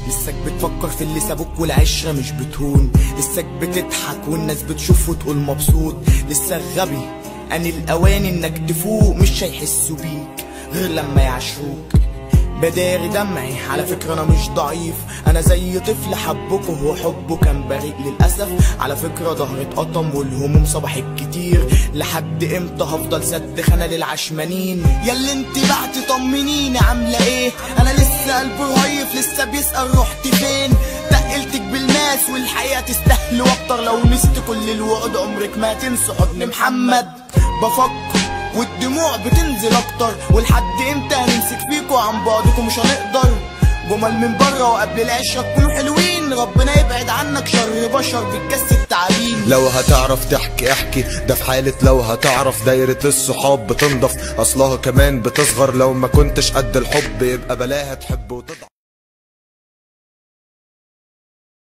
لساك بتفكر في اللي سابوك والعشرة مش بتهون لساك بتضحك والناس بتشوف وتقول مبسوط لساك غبي أن الأوان إنك تفوق مش هيحسوا بيك غير لما يعشروك بداري دمعي على فكرة أنا مش ضعيف أنا زي طفل حبكه وحبه كان بريء للأسف على فكرة ظهري اتقطم والهموم صبحت كتير لحد امتى هفضل سد خانة للعشمانين ياللي انت بعتي طمنيني عاملة ايه أنا لسه قلبي رهيف لسه بيسأل رحت فين تقلتك بالناس والحقيقة تستاهل واكتر لو نست كل الوعود عمرك ما تنسى حضن محمد بفكر والدموع بتنزل اكتر ولحد امتى هنمسك فيكوا عن بعضكم مش هنقدر جمل من بره وقبل العشرة تكونوا حلوين ربنا يبعد عنك شر بشر بتكس التعابين لو هتعرف تحكي احكي ده في حالة لو هتعرف دايرة الصحاب بتنضف اصلها كمان بتصغر لو ما كنتش قد الحب يبقى بلاها تحب وتضعف